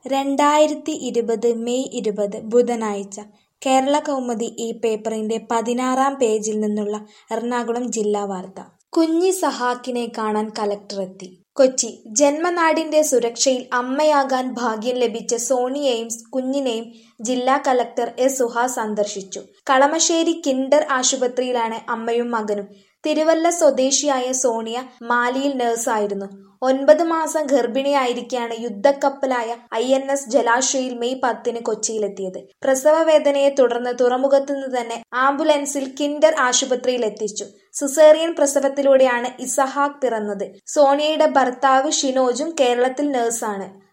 രണ്ടായിരത്തി ഇരുപത് മെയ് ഇരുപത് ബുധനാഴ്ച കേരളകൗമുദി ഈ പേപ്പറിന്റെ പതിനാറാം പേജിൽ നിന്നുള്ള എറണാകുളം ജില്ലാ വാർത്ത കുഞ്ഞി സഹാക്കിനെ കാണാൻ കലക്ടറെത്തി കൊച്ചി ജന്മനാടിന്റെ സുരക്ഷയിൽ അമ്മയാകാൻ ഭാഗ്യം ലഭിച്ച സോണിയെയും കുഞ്ഞിനെയും ജില്ലാ കലക്ടർ എസ് സുഹാസ് സന്ദർശിച്ചു കളമശ്ശേരി കിൻഡർ ആശുപത്രിയിലാണ് അമ്മയും മകനും തിരുവല്ല സ്വദേശിയായ സോണിയ മാലിയിൽ നഴ്സായിരുന്നു ഒൻപത് മാസം ഗർഭിണിയായിരിക്കെയാണ് യുദ്ധക്കപ്പലായ ഐ എൻ എസ് ജലാശ്വയിൽ മെയ് പത്തിന് കൊച്ചിയിലെത്തിയത് പ്രസവ വേദനയെ തുടർന്ന് തുറമുഖത്തുനിന്ന് തന്നെ ആംബുലൻസിൽ കിൻഡർ ആശുപത്രിയിൽ എത്തിച്ചു സിസേറിയൻ പ്രസവത്തിലൂടെയാണ് ഇസഹാക്ക് പിറന്നത് സോണിയയുടെ ഭർത്താവ് ഷിനോജും കേരളത്തിൽ നഴ്സാണ്